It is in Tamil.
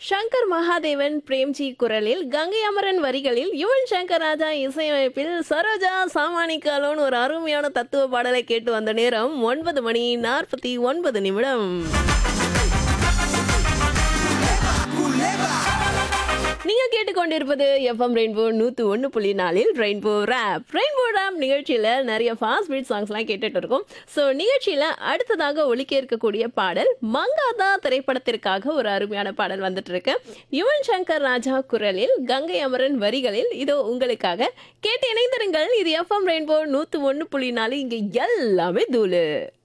சங்கர் மகாதேவன் பிரேம்ஜி குரலில் கங்கை அமரன் வரிகளில் யுவன் சங்கர் ராஜா இசையமைப்பில் சரோஜா சாமானிக்காலோன்னு ஒரு அருமையான தத்துவ பாடலை கேட்டு வந்த நேரம் ஒன்பது மணி நாற்பத்தி ஒன்பது நிமிடம் நீங்க கேட்டுக்கொண்டிருப்பது எஃப்எம் ரெயின்போ நூத்து ஒன்று புள்ளி நாலில் ரெயின்போ ரேப் ரெயின்போ ரேப் நிகழ்ச்சியில நிறைய ஃபாஸ்ட் பீட் சாங்ஸ்லாம் கேட்டுட்டு இருக்கோம் ஸோ நிகழ்ச்சியில அடுத்ததாக ஒலிக்க இருக்கக்கூடிய பாடல் மங்காதா திரைப்படத்திற்காக ஒரு அருமையான பாடல் வந்துட்டு இருக்கு யுவன் சங்கர் ராஜா குரலில் கங்கை அமரன் வரிகளில் இதோ உங்களுக்காக கேட்டு இணைந்திருங்கள் இது எஃப்எம் ரெயின்போ நூத்து ஒன்று புள்ளி நாலு இங்க எல்லாமே தூளு